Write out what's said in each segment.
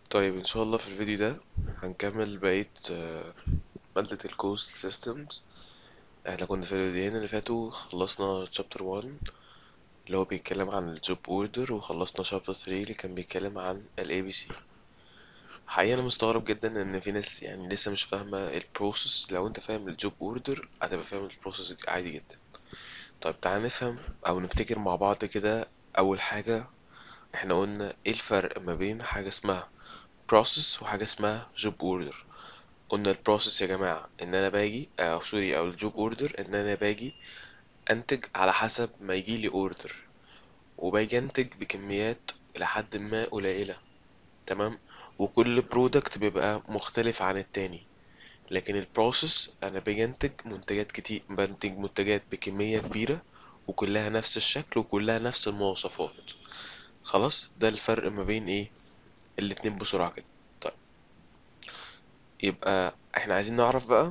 طيب ان شاء الله في الفيديو ده هنكمل بقية آه، مادة الكوست سيستمز احنا كنا في الفيديوهين اللي فاتوا خلصنا chapter 1 اللي هو بيتكلم عن الجوب اوردر وخلصنا chapter 3 اللي كان بيتكلم عن ال ABC حقيقة انا مستغرب جدا ان في ناس يعني لسه مش فاهمة البروسيس لو انت فاهم الجوب اوردر هتبقى فاهم البروسيس عادي جدا طيب تعالى نفهم او نفتكر مع بعض كده اول حاجة احنا قلنا ايه الفرق ما بين حاجة اسمها process وحاجة اسمها job order قلنا البروسيس يا جماعة ان انا باجي او سوري او الجوب اوردر ان انا باجي انتج على حسب ما يجيلي اوردر وباجي انتج بكميات لحد ما قليلة تمام وكل برودكت بيبقى مختلف عن التاني لكن البروسيس انا باجي انتج منتجات كتير بنتج منتجات بكمية كبيرة وكلها نفس الشكل وكلها نفس المواصفات خلاص ده الفرق ما بين ايه الاتنين بسرعة كده طيب يبقى احنا عايزين نعرف بقى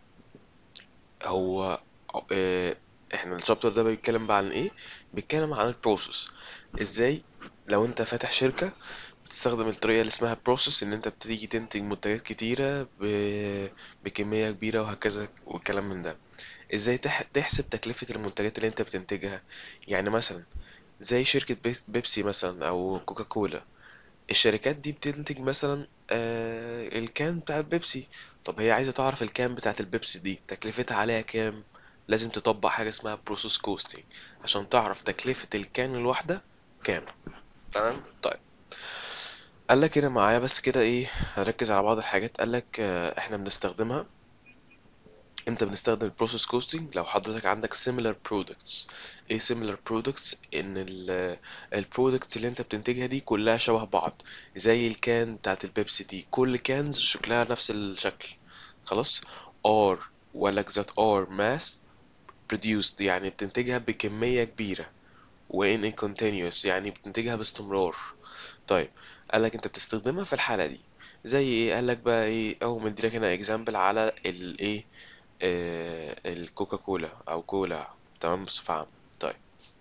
هو اه احنا الشابتر ده بيتكلم بقى عن ايه بيتكلم عن البروسيس ازاي لو انت فاتح شركة بتستخدم الطريقة اللي اسمها بروسيس ان انت بتيجي تنتج منتجات كتيرة ب... بكمية كبيرة وهكذا والكلام من ده ازاي تح... تحسب تكلفة المنتجات اللي انت بتنتجها يعني مثلا زي شركة بيس- بيبسي مثلا او كوكا كولا الشركات دي بتنتج مثلا آه الكان بتاع البيبسي طب هي عايزة تعرف الكان بتاعت البيبسي دي تكلفتها عليها كام لازم تطبق حاجة اسمها بروسيس كوستنج عشان تعرف تكلفة الكان الواحدة كام تمام طيب قال لك هنا معايا بس كده ايه هنركز على بعض الحاجات قال لك آه احنا بنستخدمها امتى بنستخدم البروسيس كوستنج لو حضرتك عندك similar products ايه similar products ان البرودكتس اللي انت بتنتجها دي كلها شبه بعض زي الكان بتاعت البيبسي دي كل كانز شكلها نفس الشكل خلاص are ولك ذات are mass produced يعني بتنتجها بكمية كبيرة و in continuous يعني بتنتجها باستمرار طيب قالك انت بتستخدمها في الحالة دي زي ايه قالك بقى ايه او مديلك هنا اكزامبل على الايه آه الكوكا كولا او كولا تمام بصفة عامة طيب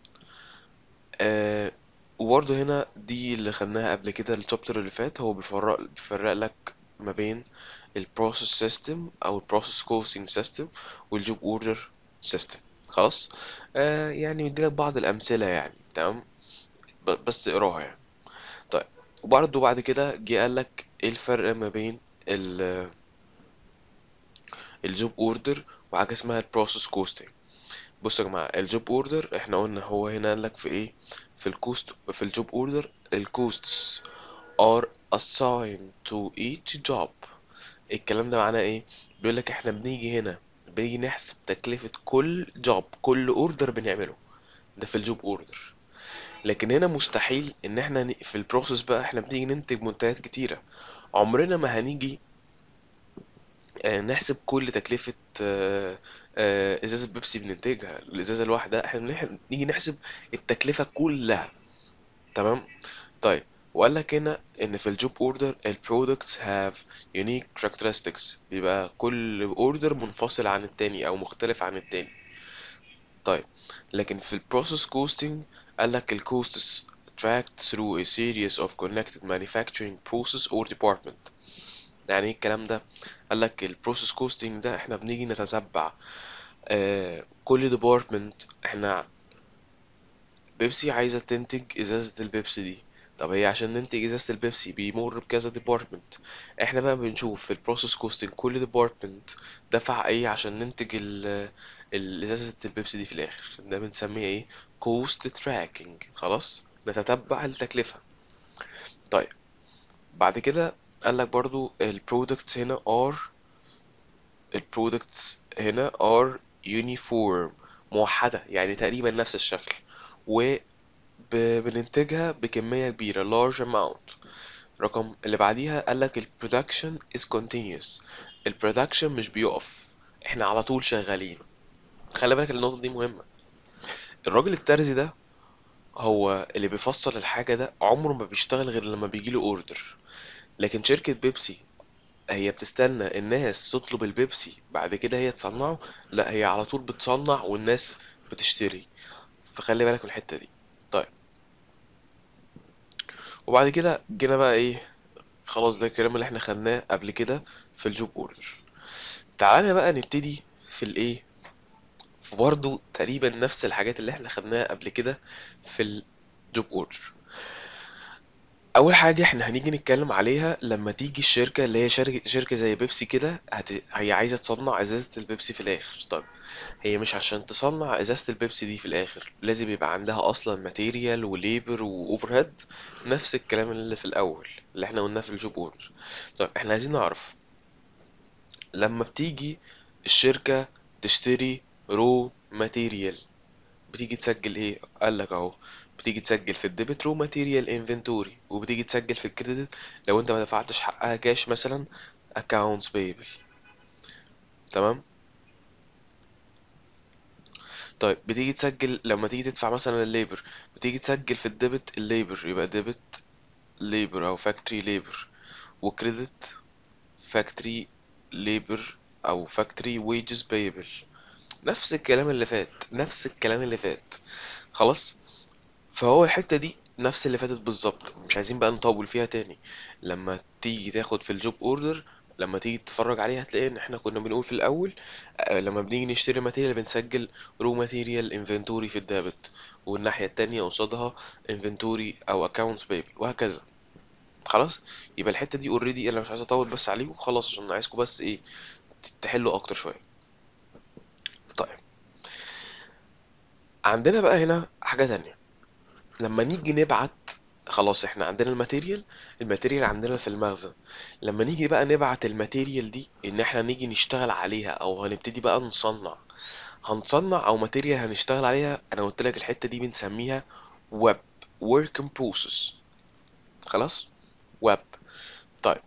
آه وبرضه هنا دي اللي خدناها قبل كده الشابتر اللي فات هو بيفرق بيفرق لك ما بين البروسيس سيستم او البروسيس كوستنج سيستم والجوب اوردر سيستم خلاص آه يعني مديلك بعض الامثله يعني تمام ب- بس اقراها يعني طيب وبرضه بعد كده جه قال لك ايه الفرق ما بين ال الجوب اوردر وحاجه اسمها البروسيس كوستنج بصوا يا جماعه الجوب اوردر احنا قلنا هو هنا قال لك في ايه في الكوست في الجوب اوردر الكوستس are assigned to each job الكلام ده معناه ايه بيقول لك احنا بنيجي هنا بنيجي نحسب تكلفة كل جوب كل اوردر بنعمله ده في الجوب اوردر لكن هنا مستحيل ان احنا ن- في البروسيس بقى احنا بنيجي ننتج منتجات كتيرة عمرنا ما هنيجي آه، نحسب كل تكلفة آه، آه، ازازة بيبسي بننتجها الازازة الواحدة احنا بنح- نيجي نحسب التكلفة كلها تمام طيب وقال لك هنا ان في الجوب اوردر ال products have unique characteristics بيبقى كل اوردر منفصل عن التاني او مختلف عن التاني طيب لكن في البروسيس كوستنج قال لك ال costs tracked through a series of connected manufacturing process or department يعني ايه الكلام ده قال لك البروسيس كوستنج ده احنا بنيجي نتتبع آه كل ديبارتمنت احنا بيبسي عايزة تنتج ازازة البيبسي دي طب هي عشان ننتج ازازة البيبسي بيمر بكذا ديبارتمنت احنا بقى بنشوف في البروسيس كوستنج كل ديبارتمنت دفع ايه عشان ننتج ال الازازة البيبسي دي في الاخر ده بنسميه ايه كوست تراكنج خلاص نتتبع التكلفة طيب بعد كده قال لك برضو البرودكتس هنا are البرودكتس هنا are uniform موحدة يعني تقريبا نفس الشكل وبننتجها بكمية كبيرة large amount رقم اللي بعديها قالك ال production is continuous ال production مش بيقف احنا على طول شغالين خلي بالك النقطة دي مهمة الراجل الترزي ده هو اللي بيفصل الحاجة ده عمره ما بيشتغل غير لما بيجيله اوردر لكن شركة بيبسي هي بتستنى الناس تطلب البيبسي بعد كده هي تصنعه لا هي على طول بتصنع والناس بتشتري فخلي بالك من الحتة دي طيب وبعد كده جينا بقى ايه خلاص ده الكلام اللي احنا خدناه قبل كده في الجوب اوردر تعالى بقى نبتدي في الايه في برضه تقريبا نفس الحاجات اللي احنا خدناها قبل كده في الجوب اوردر اول حاجه احنا هنيجي نتكلم عليها لما تيجي الشركه اللي هي شركه شركه زي بيبسي كده هت... هي عايزه تصنع ازازه البيبسي في الاخر طب هي مش عشان تصنع ازازه البيبسي دي في الاخر لازم يبقى عندها اصلا ماتيريال وليبر واوفر هيد نفس الكلام اللي في الاول اللي احنا قلناه في الجوب اوردر طب احنا عايزين نعرف لما بتيجي الشركه تشتري رو ماتيريال بتيجي تسجل ايه قال لك اهو بتيجي تسجل في الديبت رو ماتيريال انفنتوري وبتيجي تسجل في الكريدت لو انت ما دفعتش حقها كاش مثلا accounts payable تمام طيب بتيجي تسجل لما تيجي تدفع مثلا الليبر بتيجي تسجل في الديبت الليبر يبقى ديبت ليبر او فاكتوري ليبر وكريدت فاكتوري ليبر او فاكتوري ويجز payable نفس الكلام اللي فات نفس الكلام اللي فات خلاص فهو الحتة دي نفس اللي فاتت بالظبط مش عايزين بقى نطول فيها تاني لما تيجي تاخد في الجوب اوردر لما تيجي تتفرج عليها هتلاقي ان احنا كنا بنقول في الاول آه، لما بنيجي نشتري ماتيريال بنسجل رو ماتيريال انفنتوري في الدابت والناحية التانية قصادها انفنتوري او اكاونتس بيبل وهكذا خلاص يبقى الحتة دي اوريدي انا مش عايز اطول بس عليكم خلاص عشان عايزكم بس ايه تحلوا اكتر شوية طيب عندنا بقى هنا حاجة تانية لما نيجي نبعت خلاص احنا عندنا الماتيريال الماتيريال عندنا في المخزن لما نيجي بقى نبعت الماتيريال دي ان احنا نيجي نشتغل عليها او هنبتدي بقى نصنع هنصنع او ماتيريال هنشتغل عليها انا قلت لك الحتة دي بنسميها ويب work in process خلاص ويب طيب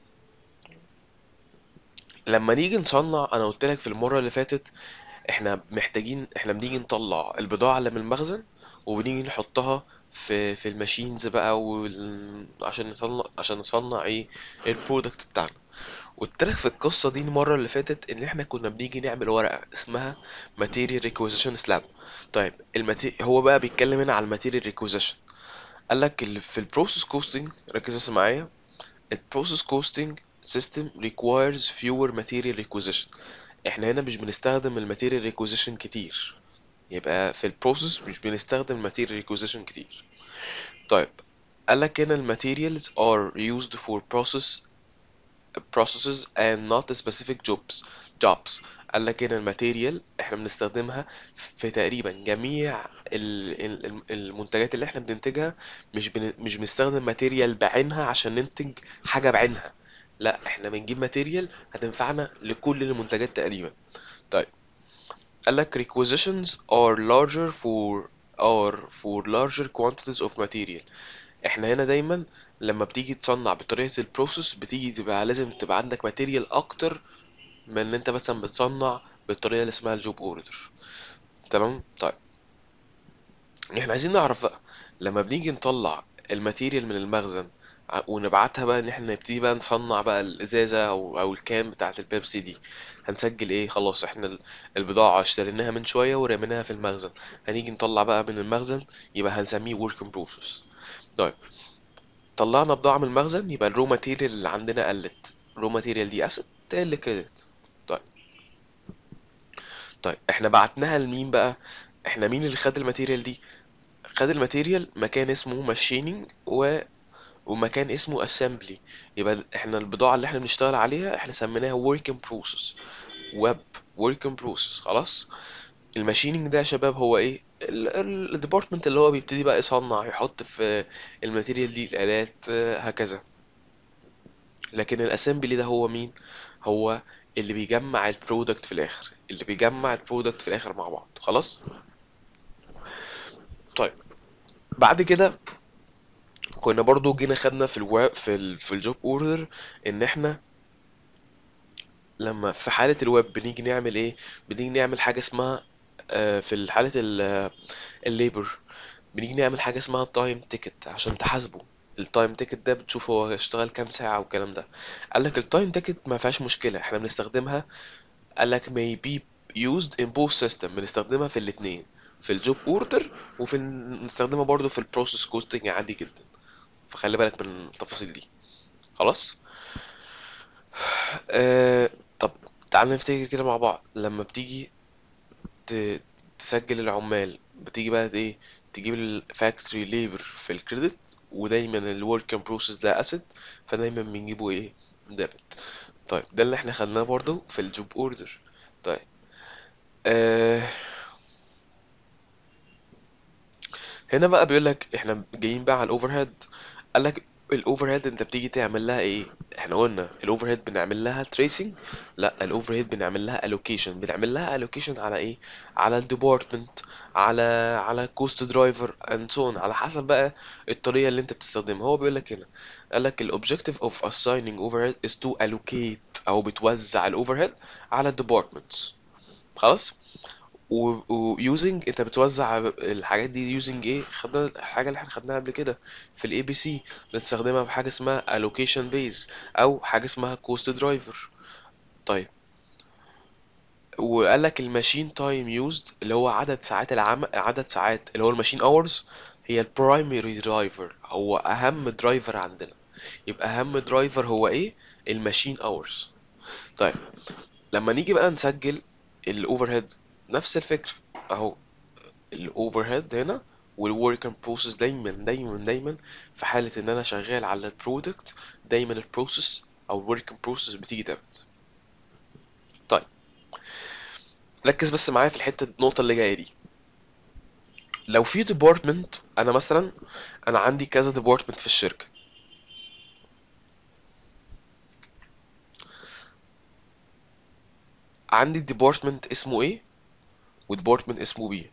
لما نيجي نصنع انا قلت لك في المرة اللي فاتت احنا محتاجين احنا بنيجي نطلع البضاعة اللي من المخزن وبنيجي نحطها في في الماشينز بقى وال... عشان نصنع عشان نصنع ايه البرودكت بتاعنا قلت لك في القصة دي المرة اللي فاتت ان احنا كنا بنيجي نعمل ورقة اسمها Material Requisition Slab طيب الماتي... هو بقى بيتكلم هنا على الماتيريال ريكوزيشن قال لك ال- في البروسيس كوستنج ركز بس معايا البروسيس كوستنج سيستم requires fewer material requisition احنا هنا مش بنستخدم الماتيريال ريكوزيشن كتير يبقى في البروسيس مش بنستخدم ماتيريال ريكوزيشن كتير طيب قال لك هنا الماتيريالز are used for process processes and not specific jobs jobs قال لك هنا الماتيريال احنا بنستخدمها في تقريبا جميع ال- ال- ال- المنتجات اللي احنا بننتجها مش بن مش بنستخدم ماتيريال بعينها عشان ننتج حاجة بعينها لا احنا بنجيب ماتيريال هتنفعنا لكل المنتجات تقريبا طيب قال لك requisitions are larger for are for larger quantities of material احنا هنا دايما لما بتيجي تصنع بطريقة البروسيس بتيجي تبقى لازم تبقى عندك ماتيريال اكتر من ان انت مثلا بتصنع بالطريقة اللي اسمها الجوب اوردر تمام طيب احنا عايزين نعرف بقى لما بنيجي نطلع الماتيريال من المخزن ع- ونبعتها بقى ان احنا نبتدي بقى نصنع بقى الازازة او او الكان بتاعة البيبسي دي هنسجل ايه خلاص احنا ال- البضاعة اشتريناها من شوية ورميناها في المخزن هنيجي نطلع بقى من المخزن يبقى هنسميه work in process طيب طلعنا بضاعة من المخزن يبقى الرو ماتيريال اللي عندنا قلت الرو ماتيريال دي اسيت تقل كريدت طيب طيب احنا بعتناها لمين بقى احنا مين اللي خد الماتيريال دي خد الماتيريال مكان اسمه ماشينينج و ومكان اسمه assembly يبقى احنا البضاعة اللي احنا بنشتغل عليها احنا سميناها work in process web work in process خلاص الماشينينج ده يا شباب هو ايه الديبارتمنت اللي هو بيبتدي بقى يصنع يحط في الماتيريال دي الآلات آه، هكذا لكن الاسمبلي ده هو مين هو اللي بيجمع البرودكت في الاخر اللي بيجمع البرودكت في الاخر مع بعض خلاص طيب بعد كده كنا برضو جينا خدنا في الوا... في ال... في الجوب اوردر ان احنا لما في حالة الويب بنيجي نعمل ايه بنيجي نعمل حاجة اسمها آه، في حالة الليبر بنيجي نعمل حاجة اسمها تايم تيكت عشان تحاسبه التايم تيكت ده بتشوف هو اشتغل كام ساعة والكلام ده قال لك التايم تيكت ما فيهاش مشكلة احنا بنستخدمها قال لك may be used in both system بنستخدمها في الاتنين في الجوب اوردر وفي ال- نستخدمها برضو في البروسيس كوستنج عادي جدا فخلي بالك من التفاصيل دي خلاص آه طب تعال نفتكر كده مع بعض لما بتيجي ت- تسجل العمال بتيجي بقى ايه تجيب الفاكتوري ليبر في الكريدت ودايما الورك ان بروسيس ده اسيد فدايما بنجيبه ايه ديبت طيب ده اللي احنا خدناه برضو في الجوب اوردر طيب آه هنا بقى بيقول لك احنا جايين بقى على الاوفر هيد قال لك الاوفر هيد انت بتيجي تعمل لها ايه احنا قلنا الاوفر هيد بنعمل لها تريسنج لا الاوفر هيد بنعمل لها الوكيشن بنعمل لها الوكيشن على ايه على الديبارتمنت على على كوست درايفر اند سون على حسب بقى الطريقه اللي انت بتستخدمها هو بيقول لك هنا قال لك الاوبجكتيف اوف assigning overhead is to allocate او بتوزع الاوفر هيد على الديبارتمنتس خلاص ويوزنج انت بتوزع الحاجات دي يوزنج ايه خدنا الحاجه اللي احنا خدناها قبل كده في الاي بي سي بنستخدمها بحاجه اسمها allocation base او حاجه اسمها cost driver طيب وقال لك الماشين تايم يوزد اللي هو عدد ساعات العمل عدد ساعات اللي هو الماشين اورز هي البرايمري درايفر هو اهم درايفر عندنا يبقى اهم درايفر هو ايه الماشين اورز طيب لما نيجي بقى نسجل الاوفر هيد نفس الفكره اهو الاوفر هيد هنا والورك ان بروسيس دايما دايما دايما في حاله ان انا شغال على البرودكت دايما البروسيس او الورك ان بروسيس بتيجي ديبت طيب ركز بس معايا في الحته النقطه اللي جايه دي لو في ديبارتمنت انا مثلا انا عندي كذا ديبارتمنت في الشركه عندي ديبارتمنت اسمه ايه وديبارتمنت اسمه بي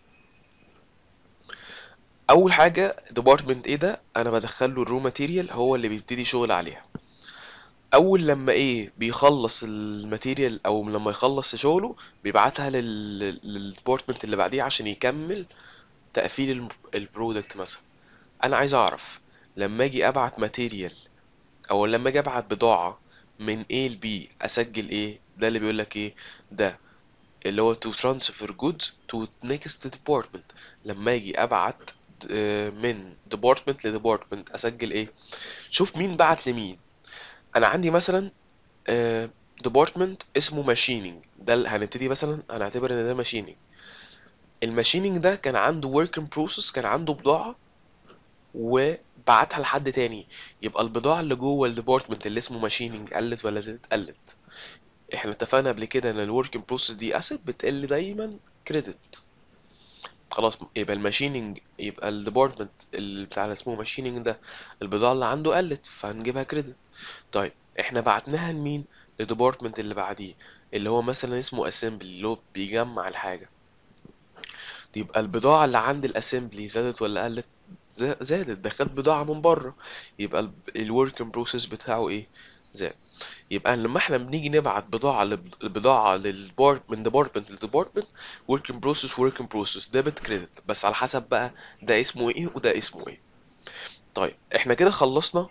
اول حاجه ديبارتمنت ايه ده انا بدخل له الرو ماتيريال هو اللي بيبتدي شغل عليها اول لما ايه بيخلص الماتيريال او لما يخلص شغله بيبعتها لل للديبارتمنت اللي بعديه عشان يكمل تقفيل الم- البرودكت مثلا انا عايز اعرف لما اجي ابعت ماتيريال او لما اجي ابعت بضاعة من A ل B اسجل ايه ده اللي بيقول لك ايه ده اللي هو to transfer goods to next department لما اجي ابعت آه، من department ل department اسجل ايه شوف مين بعت لمين انا عندي مثلا ديبارتمنت اسمه ماشينينج ده ال- هنبتدي مثلا هنعتبر ان ده ماشينينج الماشينينج ده كان عنده work in process كان عنده بضاعة وبعتها لحد تاني يبقى البضاعة اللي جوه الديبارتمنت اللي اسمه ماشينينج قلت ولا زادت قلت احنا اتفقنا قبل كده ان الورك ان بروسيس دي اسيت بتقل دايما كريدت خلاص يبقى الماشينينج يبقى الديبارتمنت اللي بتاع اللي اسمه ماشينينج ده البضاعة اللي عنده قلت فهنجيبها كريدت طيب احنا بعتناها لمين للديبارتمنت اللي بعديه اللي هو مثلا اسمه اسمبلي اللي هو بيجمع الحاجة يبقى البضاعة اللي عند الاسمبلي زادت ولا قلت ز- زادت دخلت بضاعة من بره يبقى الورك ان بروسيس بتاعه ايه زاد يبقى لما احنا بنيجي نبعت بضاعة لب- بضاعة للبارت من ديبارتمنت لديبارتمنت ورك ان بروسيس ورك ان بروسيس ديبت كريدت بس على حسب بقى ده اسمه ايه وده اسمه ايه طيب احنا كده خلصنا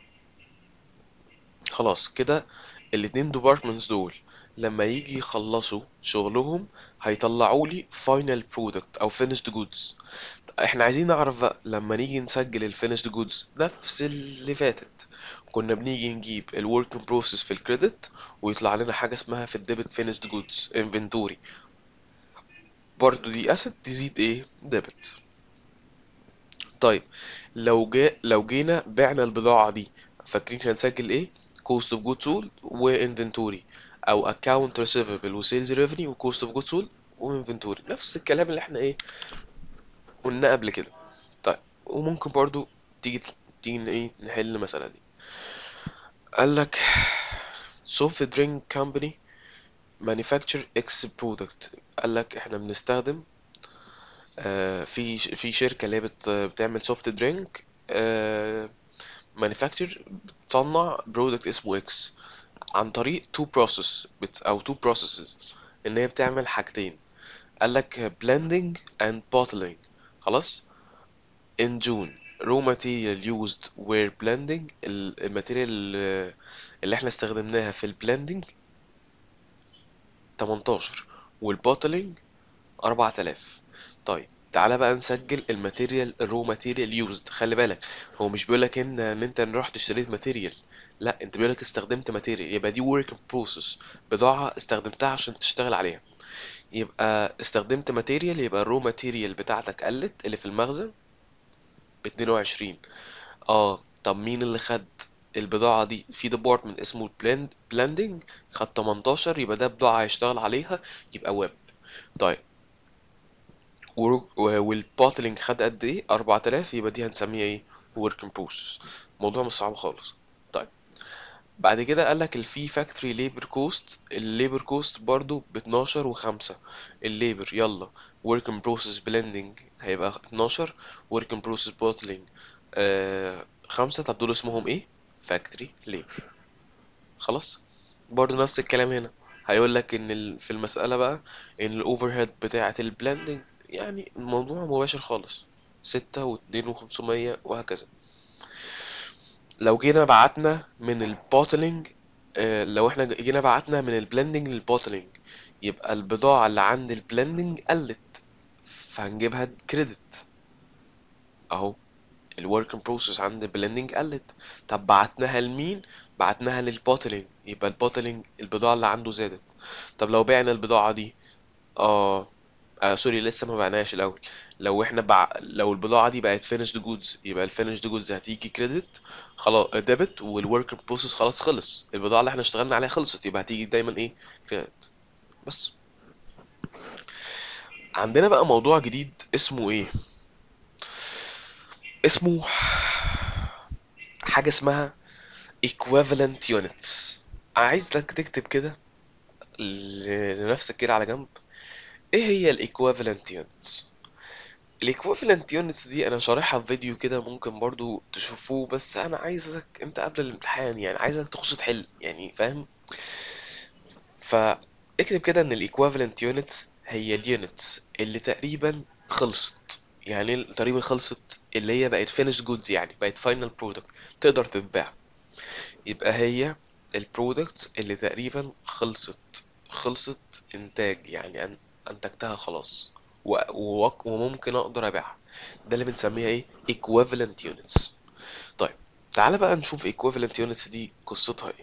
خلاص كده الاتنين ديبارتمنتس دول لما يجي يخلصوا شغلهم هيطلعوا لي فاينل برودكت او finished goods احنا عايزين نعرف بقى لما نيجي نسجل الفينيشد جودز نفس اللي فاتت كنا بنيجي نجيب الورك ان بروسيس في الكريدت ويطلع لنا حاجه اسمها في الديبت فينيشد جودز انفنتوري برضو دي اسيت تزيد ايه ديبت طيب لو جا لو جينا بعنا البضاعه دي فاكرين هنسجل ايه كوست اوف جود سولد وانفنتوري او اكاونت ريسيفبل وسيلز ريفينيو وكوست اوف جود سولد وانفنتوري نفس الكلام اللي احنا ايه قلناه قبل كده طيب وممكن برضو تيجي تيجي ايه نحل المسألة دي قال لك soft drink company manufacture X product قال لك احنا بنستخدم آه، في في شركة اللي هي بت- بتعمل سوفت درينك manufacture بتصنع برودكت اسمه X عن طريق two process بت او two processes ان هي بتعمل حاجتين قال لك blending and bottling خلاص in June raw material used were blending ال- الماتيريال اللي اللي احنا استخدمناها في البلندنج 18 والبوتلينج 4000 طيب تعالى بقى نسجل الماتيريال الرو ماتيريال يوزد خلي بالك هو مش بيقولك ان ان انت رحت اشتريت ماتيريال لا انت بيقولك استخدمت ماتيريال يبقى دي work in process بضاعة استخدمتها عشان تشتغل عليها يبقى استخدمت ماتيريال يبقى الرو ماتيريال بتاعتك قلت اللي في المخزن ب 22 اه طب مين اللي خد البضاعة دي في ديبارتمنت اسمه البلند بلندنج خد 18 يبقى ده بضاعة هيشتغل عليها يبقى ويب طيب والبوتلينج خد قد ايه 4000 يبقى دي هنسميها ايه work in process الموضوع مش صعب خالص طيب بعد كده قال لك الفي فاكتوري ليبر كوست الليبر كوست برضو ب 12 و5 الليبر يلا work in process blending هيبقى 12 work in process bottling آه خمسة طب دول اسمهم ايه فاكتوري ليبر خلاص برضو نفس الكلام هنا هيقول لك ان ال- في المسألة بقى ان الاوفر هيد بتاعة البلندنج يعني الموضوع مباشر خالص ستة واتنين وخمسمية وهكذا لو جينا بعتنا من البوتلينج آه، لو احنا جينا بعتنا من البلندنج للبوتلينج يبقى البضاعة اللي عند البلندنج قلت فهنجيبها كريدت اهو الورك ان بروسيس عند البلندنج قلت طب بعتناها لمين بعتناها للبوتلينج يبقى البوتلينج البضاعة اللي عنده زادت طب لو بعنا البضاعة دي اه, آه سوري لسه ما بعناش الاول لو احنا بع... لو البضاعة دي بقت finished goods يبقى ال finished goods هتيجي كريدت خلاص ديبت والورك بروسيس خلاص خلص البضاعة اللي احنا اشتغلنا عليها خلصت يبقى هتيجي دايما ايه كريدت بس عندنا بقى موضوع جديد اسمه ايه اسمه حاجة اسمها equivalent units عايزك تكتب كده ل- لنفسك كده على جنب ايه هي ال equivalent units ال equivalent units دي انا شارحها في فيديو كده ممكن برضو تشوفوه بس انا عايزك انت قبل الامتحان يعني عايزك تخش تحل يعني فاهم فاكتب كده ان ال equivalent units هي اليونتس اللي تقريبا خلصت يعني إيه تقريبا خلصت اللي هي بقت finished goods يعني بقت final product تقدر تتباع يبقى هي البرودكتس اللي تقريبا خلصت خلصت انتاج يعني أن انتجتها خلاص و... و... وممكن اقدر ابيعها ده اللي بنسميها ايه equivalent units طيب تعالى بقى نشوف equivalent units دي قصتها ايه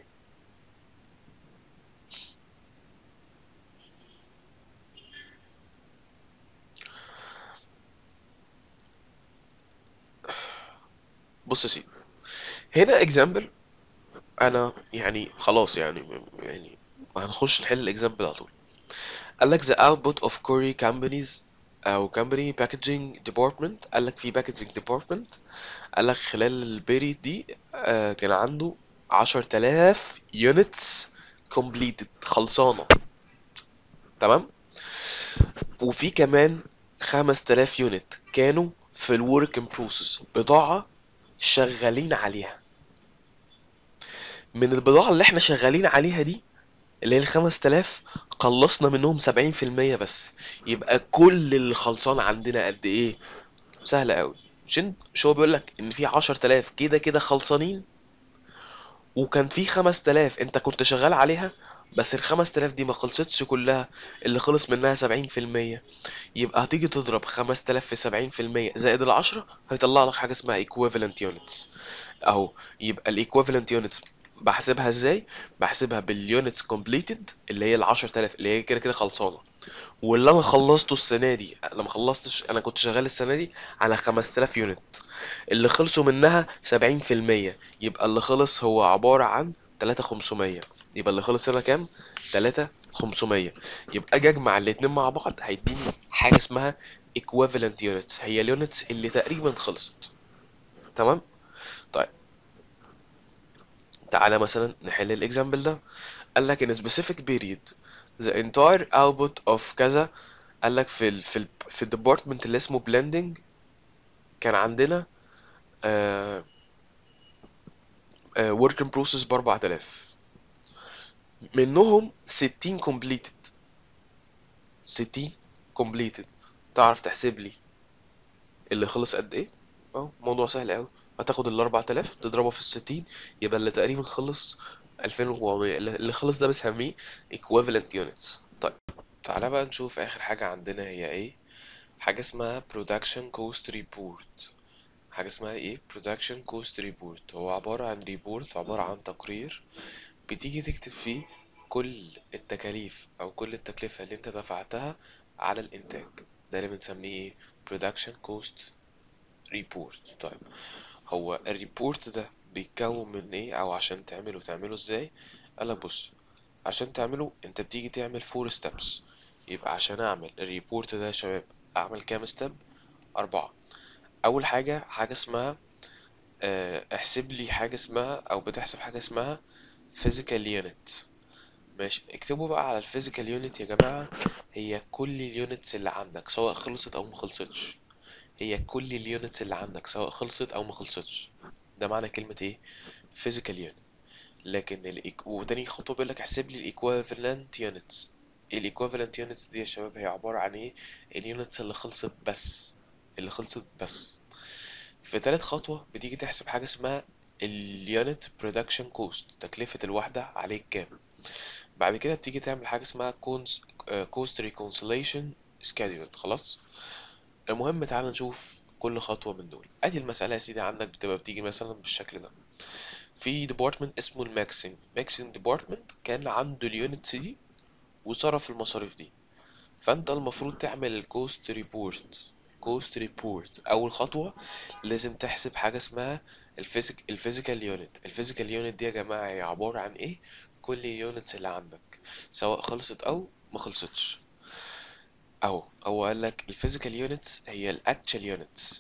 بص يا سيدي هنا example انا يعني خلاص يعني يعني هنخش نحل الاكزامبل على طول قال لك the output of Korea companies او company packaging department قال لك في packaging department قال لك خلال البيريد دي آه كان عنده 10000 units completed خلصانة تمام وفي كمان 5000 يونت كانوا في الورك ان بروسيس بضاعة شغالين عليها من البضاعة اللي احنا شغالين عليها دي اللي هي الخمس تلاف خلصنا منهم سبعين في المية بس يبقى كل اللي خلصان عندنا قد ايه سهلة قوي مش انت مش هو بيقولك ان في عشر تلاف كده كده خلصانين وكان في خمس تلاف انت كنت شغال عليها بس الخمس تلاف دي ما خلصتش كلها اللي خلص منها سبعين في المية يبقى هتيجي تضرب خمس تلاف في سبعين في المية زائد العشرة هيطلع لك حاجة اسمها equivalent units اهو يبقى ال equivalent units بحسبها ازاي بحسبها باليونتس completed اللي هي ال 10000 اللي هي كده كده خلصانه واللي انا خلصته السنه دي انا ما خلصتش انا كنت شغال السنه دي على 5000 يونت اللي خلصوا منها 70% يبقى اللي خلص هو عباره عن 3500 يبقى اللي خلص هنا كام 3500 يبقى اجي اجمع الاتنين مع بعض هيديني حاجه اسمها equivalent units هي اليونتس اللي تقريبا خلصت تمام طيب تعالى مثلا نحل الاكزامبل ده قال لك in a specific period the entire output of كذا قال لك في ال في ال في الديبارتمنت اللي اسمه blending كان عندنا آه آه work in process ب 4000 منهم 60 completed 60 completed تعرف تحسب لي اللي خلص قد ايه اهو موضوع سهل قوي هتاخد ال 4000 تضربه في ال 60 يبقى اللي تقريبا خلص 2400 اللي اللي خلص ده بنسميه equivalent units طيب تعالى بقى نشوف اخر حاجة عندنا هي ايه حاجة اسمها production cost report حاجة اسمها ايه production cost report هو عبارة عن ريبورت عبارة عن تقرير بتيجي تكتب فيه كل التكاليف او كل التكلفة اللي انت دفعتها على الانتاج ده اللي بنسميه ايه production cost report طيب هو الريبورت ده بيتكون من ايه او عشان تعمله تعمله ازاي قالك بص عشان تعمله انت بتيجي تعمل فور ستيبس يبقى عشان اعمل الريبورت ده يا شباب اعمل كام ستيب اربعة اول حاجة حاجة اسمها اه، احسب لي حاجة اسمها او بتحسب حاجة اسمها physical unit ماشي اكتبوا بقى على الفيزيكال يونت يا جماعة هي كل اليونتس اللي عندك سواء خلصت او مخلصتش هي كل اليونتس اللي عندك سواء خلصت او مخلصتش ده معنى كلمة ايه physical unit لكن الإيك... وتاني خطوة بيقول لك احسب لي equivalent units equivalent units دي يا شباب هي عبارة عن ايه اليونتس اللي خلصت بس اللي خلصت بس في تالت خطوة بتيجي تحسب حاجة اسمها اليونت برودكشن كوست تكلفة الوحدة عليك كام بعد كده بتيجي تعمل حاجة اسمها كوست ريكونسيليشن سكادول خلاص المهم تعال نشوف كل خطوة من دول ادي المسألة يا سيدي عندك بتبقى بتيجي مثلا بالشكل ده في ديبارتمنت اسمه الماكسين ماكسين ديبارتمنت كان عنده اليونتس دي وصرف المصاريف دي فانت المفروض تعمل الكوست ريبورت كوست ريبورت اول خطوه لازم تحسب حاجه اسمها الفيزيك الفيزيكال يونت الفيزيكال يونت دي يا جماعه هي عباره عن ايه كل اليونتس اللي عندك سواء خلصت او ما خلصتش اهو هو قال لك الفيزيكال يونتس هي الاكتشال يونتس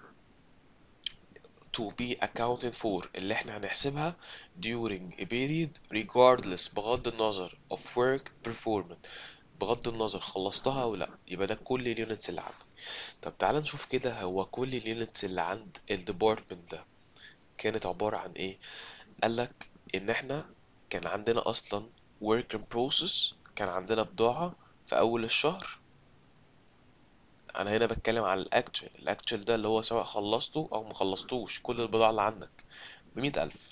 to be accounted for اللي احنا هنحسبها during a period regardless بغض النظر of work performed بغض النظر خلصتها او لا يبقى ده كل اليونتس اللي عندك طب تعال نشوف كده هو كل اليونتس اللي عند الديبارتمنت ده كانت عبارة عن ايه قالك ان احنا كان عندنا اصلا work in process كان عندنا بضاعة في اول الشهر انا هنا بتكلم على الاكتشال الاكتشال ده اللي هو سواء خلصته او مخلصتوش كل البضاعة اللي عندك بمية الف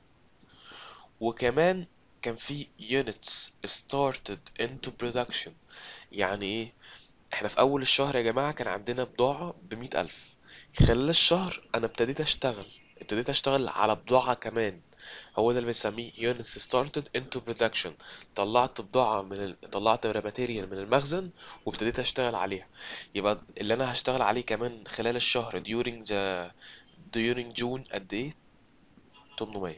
وكمان كان في units started into production يعني ايه احنا في اول الشهر يا جماعة كان عندنا بضاعة بمية الف خلال الشهر انا ابتديت اشتغل ابتديت اشتغل على بضاعة كمان هو ده اللي بنسميه units started into production طلعت بضاعة من ال... طلعت ماتيريال من المخزن وابتديت اشتغل عليها يبقى اللي انا هشتغل عليه كمان خلال الشهر during the during June قد ايه 800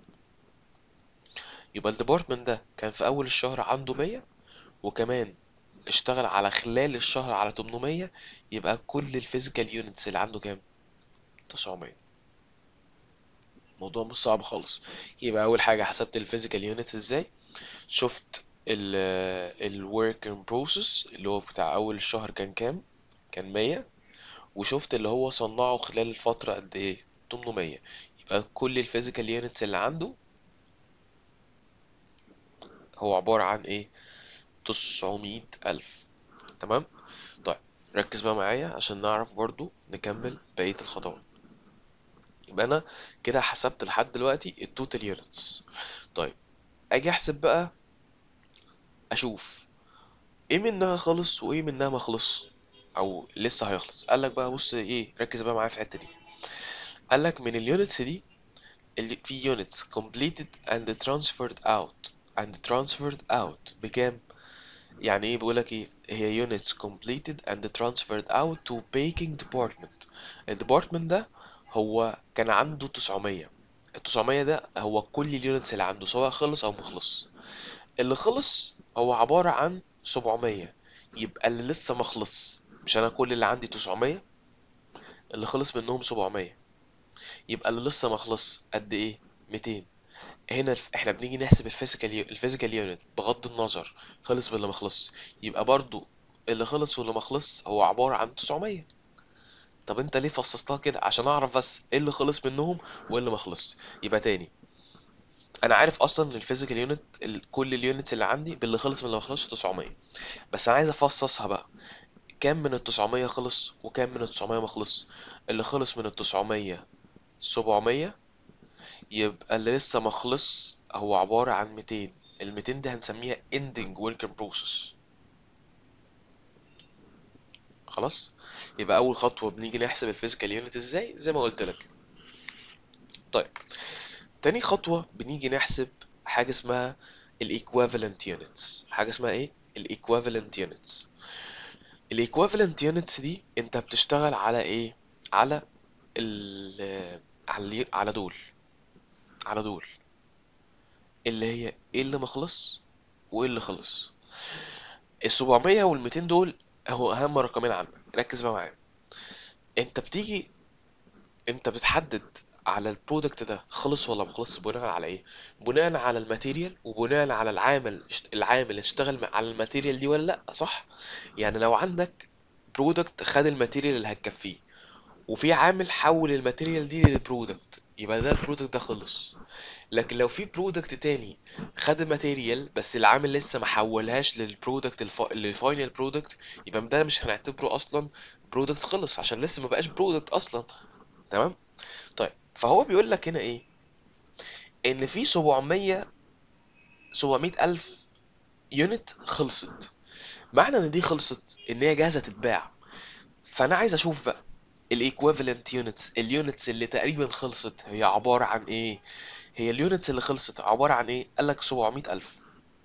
يبقى الديبارتمنت ده كان في اول الشهر عنده 100 وكمان اشتغل على خلال الشهر على 800 يبقى كل الفيزيكال يونتس اللي عنده كام 900 الموضوع مش صعب خالص يبقى اول حاجه حسبت الفيزيكال يونتس ازاي شفت ال الورك ان بروسيس اللي هو بتاع اول الشهر كان كام كان 100 وشفت اللي هو صنعه خلال الفتره قد ايه 800 يبقى كل الفيزيكال يونتس اللي عنده هو عبارة عن ايه تسعمية ألف تمام طيب ركز بقى معايا عشان نعرف برضو نكمل بقية الخطوات يبقى أنا كده حسبت لحد دلوقتي التوتال يونتس طيب أجي أحسب بقى أشوف ايه منها خلص وايه منها ما خلص او لسه هيخلص قالك بقى بص ايه ركز بقى معايا في الحتة دي قالك من اليونتس دي اللي في units completed and transferred out and transferred out بكام يعني ايه بيقولك ايه هي units completed and transferred out to baking department الديبارتمنت ده هو كان عنده 900 ال 900 ده هو كل اليونتس اللي عنده سواء خلص او مخلص اللي خلص هو عبارة عن 700 يبقى اللي لسه مخلص مش انا كل اللي عندي 900 اللي خلص منهم 700 يبقى اللي لسه مخلص قد ايه 200 هنا الف- احنا بنيجي نحسب الفيزيكال الفيزيكال يونت بغض النظر خلص ولا ما خلص يبقى برضو اللي خلص واللي ما خلص هو عبارة عن 900 طب انت ليه فصصتها كده عشان اعرف بس ايه اللي خلص منهم وايه اللي ما خلص يبقى تاني انا عارف اصلا ان الفيزيكال يونت كل اليونتس اللي عندي باللي خلص من اللي ما خلصش 900 بس انا عايز افصصها بقى كام من ال 900 خلص وكام من ال 900 ما خلص اللي خلص من ال 900 700 يبقى اللي لسه ما خلص هو عبارة عن 200 ال 200 دي هنسميها ending work in process خلاص يبقى اول خطوه بنيجي نحسب الفيزيكال يونت ازاي زي ما قلت لك طيب تاني خطوه بنيجي نحسب حاجه اسمها الايكويفالنت يونتس حاجه اسمها ايه الايكويفالنت يونتس الايكويفالنت يونتس دي انت بتشتغل على ايه على ال على على دول على دول اللي هي ايه اللي مخلص وايه اللي خلص ال 700 وال 200 دول هو اهم رقمين عندك ركز بقى معايا انت بتيجي انت بتحدد على البرودكت ده خلص ولا ما خلص بناء على ايه بناء على الماتيريال وبناء على العامل العامل اللي اشتغل على الماتيريال دي ولا لا صح يعني لو عندك برودكت خد الماتيريال اللي هتكفيه وفي عامل حول الماتيريال دي للبرودكت يبقى ده البرودكت ده خلص لكن لو في برودكت تاني خد الماتيريال بس العامل لسه ما حولهاش للبرودكت الف... للفاينل برودكت يبقى ده مش هنعتبره اصلا برودكت خلص عشان لسه ما بقاش برودكت اصلا تمام طيب فهو بيقول لك هنا ايه ان في 700 700 الف يونت خلصت معنى ان دي خلصت ان هي جاهزه تتباع فانا عايز اشوف بقى الايكويفالنت يونتس اليونتس اللي تقريبا خلصت هي عباره عن ايه هي اليونتس اللي خلصت عباره عن ايه قال لك 700 الف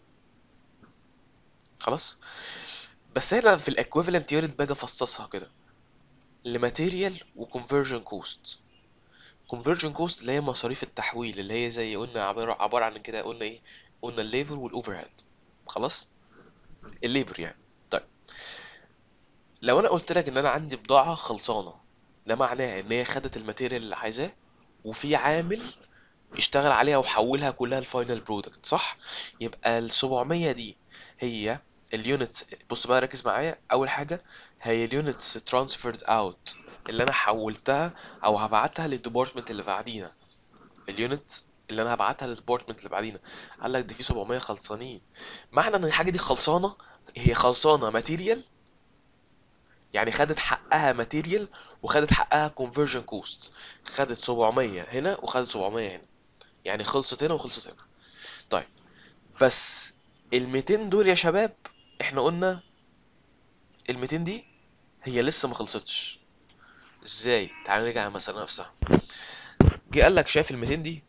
خلاص بس هنا في الايكويفالنت يونت باجي افصصها كده لماتيريال وكونفرجن كوست كونفرجن كوست اللي هي مصاريف التحويل اللي هي زي قلنا عباره عباره عن كده قلنا ايه قلنا الليبر والاوفر هيد خلاص الليبر يعني طيب لو انا قلت لك ان انا عندي بضاعه خلصانه ده معناه ان هي خدت الماتيريال اللي عايزاه وفي عامل اشتغل عليها وحولها كلها لفاينل برودكت صح يبقى ال 700 دي هي اليونتس بص بقى ركز معايا اول حاجه هي اليونتس ترانسفيرد اوت اللي انا حولتها او هبعتها للديبارتمنت اللي بعدينا اليونت اللي انا هبعتها للديبارتمنت اللي بعدينا قال لك دي في 700 خلصانين معنى ان الحاجه دي خلصانه هي خلصانه ماتيريال يعني خدت حقها ماتيريال وخدت حقها كونفرجن كوست خدت 700 هنا وخدت 700 هنا يعني خلصت هنا وخلصت هنا طيب بس ال 200 دول يا شباب احنا قلنا ال 200 دي هي لسه ما خلصتش ازاي تعال نرجع المسألة نفسها جه قال لك شايف ال 200 دي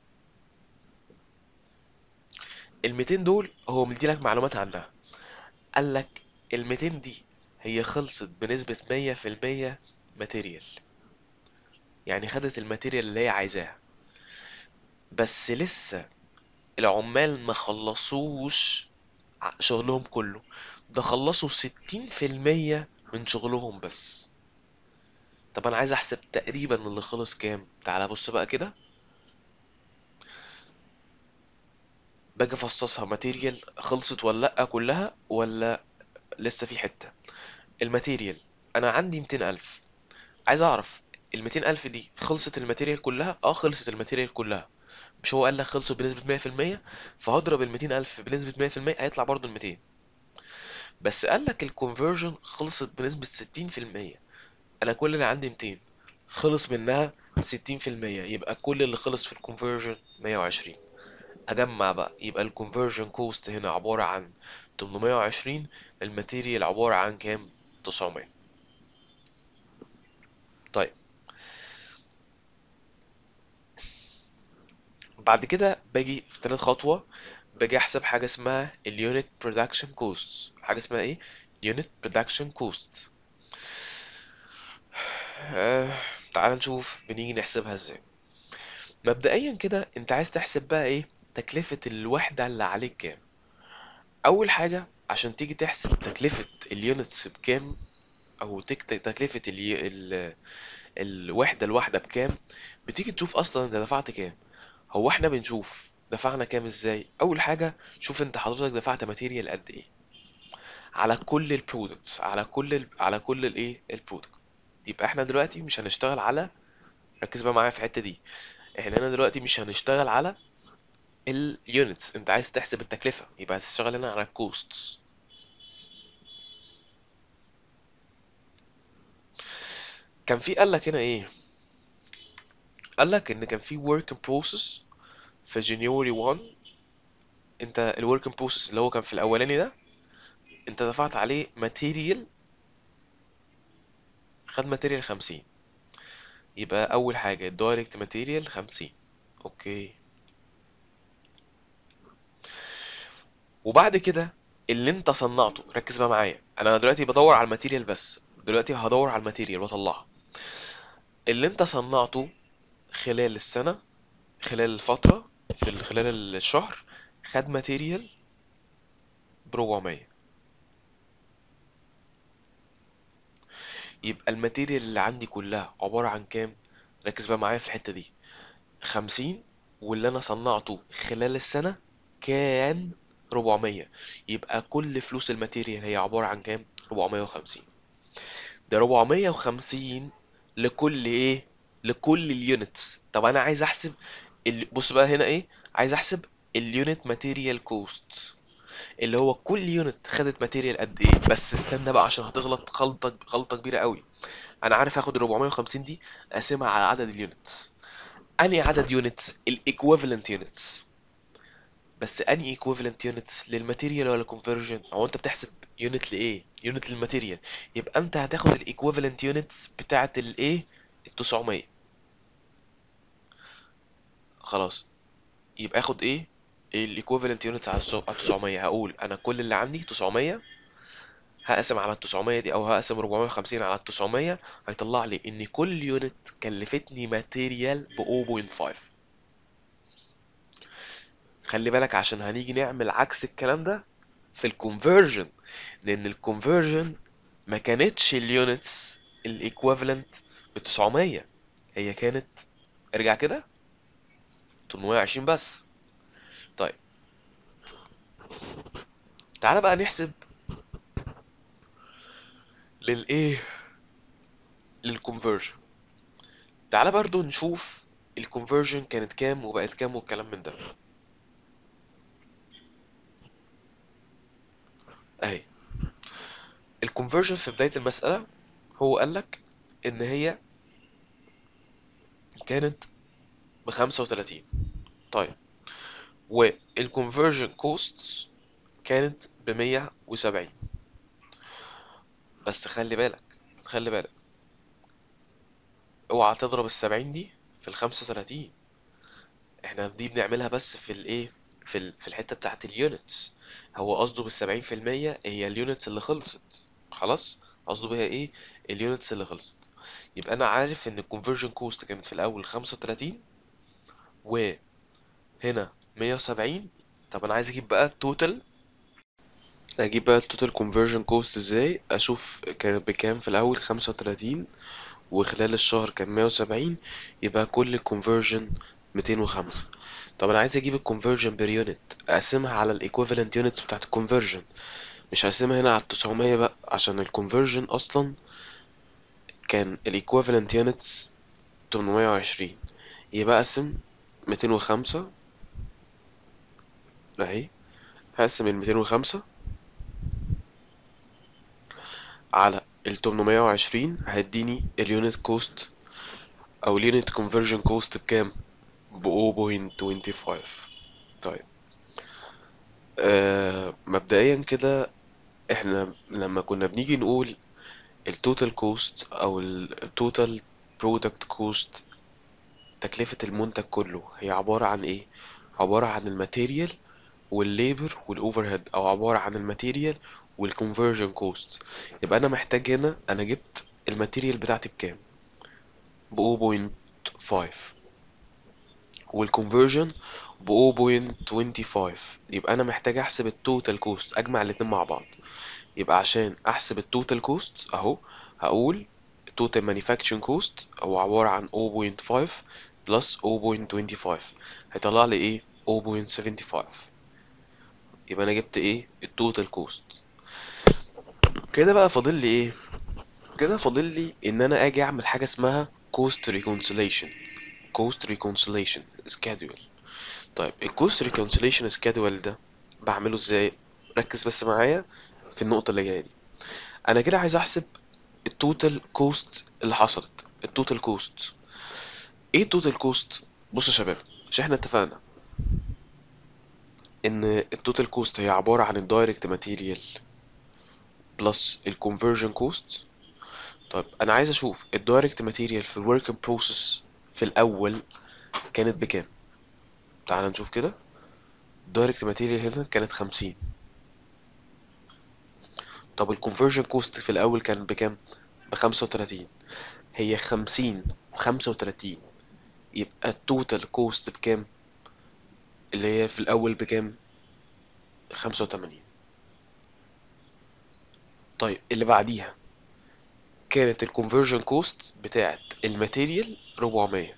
ال 200 دول هو مديلك معلومات عنها قال لك ال 200 دي هي خلصت بنسبة 100% ماتيريال يعني خدت الماتيريال اللي هي عايزاها بس لسه العمال ما خلصوش شغلهم كله ده خلصوا 60% من شغلهم بس طب انا عايز احسب تقريبا اللي خلص كام تعالى بص بقى كده باجي افصصها ماتيريال خلصت ولا لا كلها ولا لسه في حتة الماتيريال انا عندي 200 الف عايز اعرف ال 200 الف دي خلصت الماتيريال كلها اه خلصت الماتيريال كلها مش هو قال لك خلصوا بنسبة 100% فهضرب ال 200 الف بنسبة 100% هيطلع برضو ال 200 بس قال لك الكونفرجن خلصت بنسبة 60% انا كل اللي عندي 200 خلص منها 60% يبقى كل اللي خلص في الكونفرجن 120 اجمع بقى يبقى الكونفرجن كوست هنا عبارة عن 820 الماتيريال عبارة عن كام 900 طيب بعد كده باجي في تالت خطوة باجي احسب حاجة اسمها اليونت برودكشن كوست حاجة اسمها ايه يونت برودكشن كوست آه، تعال نشوف بنيجي نحسبها ازاي مبدئيا كده انت عايز تحسب بقى ايه تكلفة الوحدة اللي عليك كام اول حاجة عشان تيجي تحسب تكلفة اليونتس بكام او تك- تكلفة الي... ال... الوحدة الواحدة بكام بتيجي تشوف اصلا انت دفعت كام هو احنا بنشوف دفعنا كام ازاي اول حاجة شوف انت حضرتك دفعت ماتيريال قد ايه على كل البرودكتس على كل ال... على كل الايه البرودكت يبقى احنا دلوقتي مش هنشتغل على ركز بقى معايا في الحتة دي احنا هنا دلوقتي مش هنشتغل على اليونتس انت عايز تحسب التكلفة يبقى هتشتغل هنا على الكوستس كان في قال لك هنا ايه قال لك ان كان في work in process في جانيوري 1 انت ال work in process اللي هو كان في الاولاني ده انت دفعت عليه material خد ماتيريال خمسين يبقى اول حاجة الدايركت ماتيريال خمسين اوكي وبعد كده اللي انت صنعته ركز بقى معايا انا دلوقتي بدور على الماتيريال بس دلوقتي هدور على الماتيريال واطلعها اللي انت صنعته خلال السنة خلال الفترة في ال- خلال الشهر خد ماتيريال بربعمية يبقى الماتيريال اللي عندي كلها عبارة عن كام ركز بقى معايا في الحتة دي خمسين واللي انا صنعته خلال السنة كان ربعمية يبقى كل فلوس الماتيريال هي عبارة عن كام ربعمية وخمسين ده ربعمية وخمسين لكل ايه لكل اليونتس طب انا عايز احسب ال... بص بقى هنا ايه عايز احسب اليونت ماتيريال كوست اللي هو كل يونت خدت ماتيريال قد ايه بس استنى بقى عشان هتغلط غلطة غلطة كبيرة قوي انا عارف هاخد ال 450 دي اقسمها على عدد اليونتس انهي عدد يونتس الايكويفالنت يونتس بس انهي ايكويفالنت يونتس للماتيريال ولا كونفرجن هو انت بتحسب يونت لايه يونت للماتيريال يبقى انت هتاخد الايكويفالنت يونتس بتاعه الايه ال 900 خلاص يبقى اخد ايه الايكويفالنت يونتس على السو- على 900 هقول انا كل اللي عندي 900 هقسم على ال 900 دي او هقسم 450 على ال 900 هيطلع لي ان كل يونت كلفتني ماتيريال ب 0.5 خلي بالك عشان هنيجي نعمل عكس الكلام ده في الكونفرجن لان الكونفرجن ما كانتش اليونتس الايكويفالنت ب 900 هي كانت ارجع كده 820 بس طيب تعالى بقى نحسب للايه للكونفرجن تعالى برضو نشوف الكونفرجن كانت كام وبقت كام والكلام من ده اهي الكونفرجن في بداية المسألة هو قالك ان هي كانت بخمسة وتلاتين طيب والكونفرجن كوست كانت بمية وسبعين بس خلي بالك خلي بالك اوعى تضرب السبعين دي في الخمسة وتلاتين احنا دي بنعملها بس في الايه في ال... في الحتة بتاعت اليونتس هو قصده بالسبعين في المية هي اليونتس اللي خلصت خلاص قصده بيها ايه اليونتس اللي خلصت يبقى انا عارف ان الكونفرجن كوست كانت في الاول خمسة وتلاتين وهنا مية وسبعين طب انا عايز اجيب بقى التوتال اجيب بقى التوتال كونفرجن كوست ازاي اشوف كانت بكام في الاول خمسة وتلاتين وخلال الشهر كان مية وسبعين يبقى كل الكونفرجن ميتين وخمسة طب انا عايز اجيب الكونفرجن بير يونت اقسمها على الايكويفالنت يونتس بتاعت الكونفرجن مش هقسمها هنا على التسعمية بقى عشان الكونفرجن اصلا كان الايكويفالنت يونتس تمنمية وعشرين يبقى اقسم ميتين وخمسة اهي هقسم الميتين وخمسة على التمنمية وعشرين هيديني اليونت كوست او اليونت كونفرجن كوست بكام ب 0.25 طيب آه مبدئيا كده احنا لما كنا بنيجي نقول التوتال كوست او التوتال برودكت كوست تكلفة المنتج كله هي عبارة عن ايه عبارة عن الماتيريال والليبر والاوفرهيد او عبارة عن الماتيريال والكونفرجن كوست يبقى انا محتاج هنا انا جبت الماتيريال بتاعتي بكام ب 0.5 والكونفرجن ب 0.25 يبقى انا محتاج احسب التوتال كوست اجمع الاتنين مع بعض يبقى عشان احسب التوتال كوست اهو هقول total manufacturing cost هو عبارة عن 0.5 plus 0.25 هيطلع لي ايه 0.75 يبقى انا جبت ايه التوتال كوست كده بقى فاضل لي ايه كده فاضل لي ان انا اجي اعمل حاجة اسمها cost reconciliation cost reconciliation schedule طيب الكوست reconciliation schedule ده بعمله ازاي ركز بس معايا في النقطة اللي جاية دي انا كده عايز احسب التوتال كوست اللي حصلت التوتال كوست ايه التوتال كوست بصوا يا شباب مش احنا اتفقنا ان التوتال كوست هي عبارة عن الدايركت ماتيريال بلس الكونفرجن كوست طيب طيب انا عايز اشوف الدايركت ماتيريال في الورك بروسيس في الاول كانت بكام تعال نشوف كده الدايركت ماتيريال هنا كانت خمسين طب الكونفرجن كوست في الاول كان بكام بخمسة وتلاتين هي خمسين وخمسة وتلاتين يبقى التوتال كوست بكام اللي هي في الاول بكام خمسة وتمانين طيب اللي بعديها كانت الكونفرجن كوست بتاعت الماتيريال 400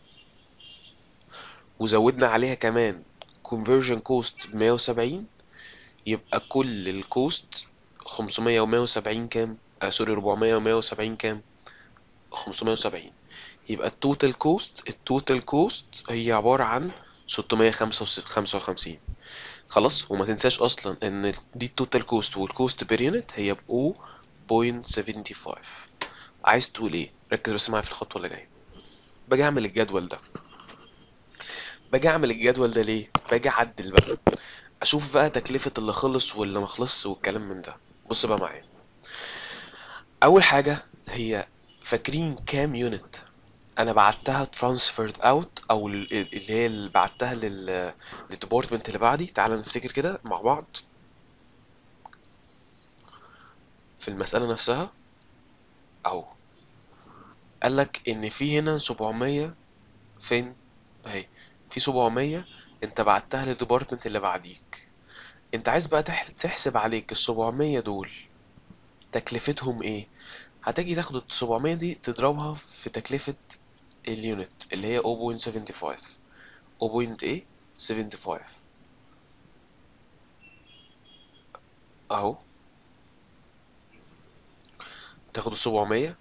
وزودنا عليها كمان conversion cost ب 170 يبقى كل الكوست 500 و 170 كام؟ آه سوري 400 و 170 كام؟ 570 يبقى التوتال كوست التوتال كوست هي عبارة عن 655 خلاص وما تنساش اصلا ان دي التوتال كوست والكوست بير يونت هي ب 0.75 عايز تقول ايه ركز بس معايا في الخطوه اللي جايه باجي اعمل الجدول ده باجي اعمل الجدول ده ليه باجي اعدل بقى اشوف بقى تكلفه اللي خلص واللي ما خلصش والكلام من ده بص بقى معايا اول حاجه هي فاكرين كام يونت انا بعتها ترانسفيرد اوت او ال- اللي هي اللي بعتها لل للديبارتمنت اللي بعدي تعال نفتكر كده مع بعض في المسألة نفسها اهو قال لك ان في هنا 700 فين اهي في 700 انت بعتها للديبارتمنت اللي بعديك انت عايز بقى تح- تحسب عليك ال 700 دول تكلفتهم ايه هتيجي تاخد ال 700 دي تضربها في تكلفة اليونت اللي هي 0.75 0.875 اهو تاخد ال 700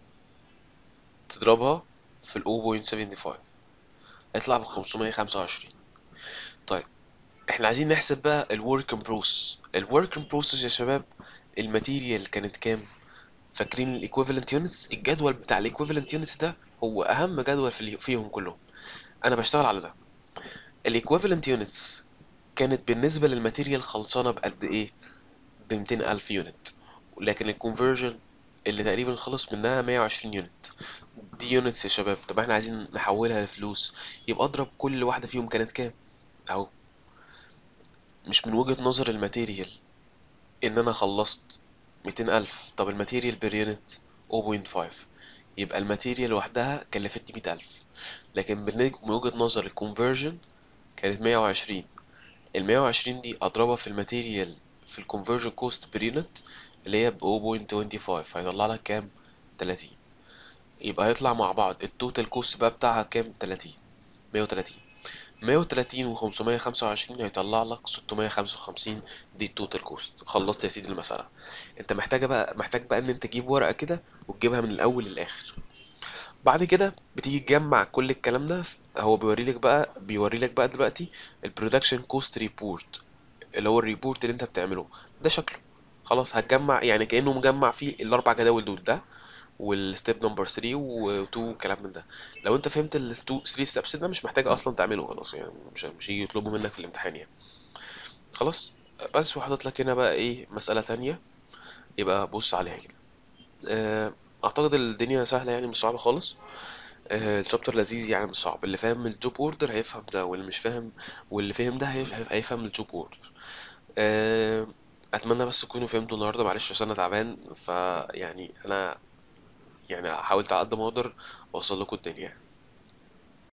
تضربها في ال 0.75 هيطلع ب 525 طيب احنا عايزين نحسب بقى الورك ان بروسس الورك ان بروسس يا شباب الماتيريال كانت كام فاكرين الايكويفالنت يونتس الجدول بتاع الايكويفالنت يونتس ده هو اهم جدول في اللي- فيهم كلهم انا بشتغل على ده الايكويفالنت يونتس كانت بالنسبه للماتيريال خلصانه بقد ايه ب 200 الف يونت لكن الكونفرجن اللي تقريبا خلص منها 120 يونت دي يونتس يا شباب طب احنا عايزين نحولها لفلوس يبقى اضرب كل واحده فيهم كانت كام اهو مش من وجهة نظر الماتيريال ان انا خلصت 200 الف طب الماتيريال بير يونت 0.5 يبقى الماتيريال لوحدها كلفتني 100 الف لكن بالنج- من وجهة نظر الكونفرجن كانت 120 ال 120 دي اضربها في الماتيريال في الكونفرجن كوست بير يونت اللي هي ب 0.25 هيطلع لك كام 30 يبقى هيطلع مع بعض التوتال كوست بقى بتاعها كام 30 130 130 و 525 هيطلع لك 655 دي التوتال كوست خلصت يا سيدي المسألة انت محتاجة بقى محتاج بقى ان انت تجيب ورقة كده وتجيبها من الاول للاخر بعد كده بتيجي تجمع كل الكلام ده هو بيوري لك بقى بيوري لك بقى دلوقتي البرودكشن كوست ريبورت اللي هو الريبورت اللي انت بتعمله ده شكله خلاص هتجمع يعني كأنه مجمع فيه الاربع جداول دول ده والستيب نمبر 3 و2 كلام من ده لو انت فهمت ال 2 3 ستيبس ده مش محتاج اصلا تعمله خلاص يعني مش مش هيجي يطلبوا منك في الامتحان يعني خلاص بس وحاطط لك هنا بقى ايه مسألة تانية يبقى بص عليها كده آه، اعتقد الدنيا سهلة يعني مش صعبة خالص آه، الشابتر لذيذ يعني مش صعب اللي فاهم الجوب اوردر هيفهم ده واللي مش فاهم واللي فهم ده هيف- هيفهم الجوب اوردر آه، اتمنى بس تكونوا فهمتوا النهارده معلش عشان انا تعبان فيعني انا يعني حاولت على قد ما اقدر اوصل لكم الدنيا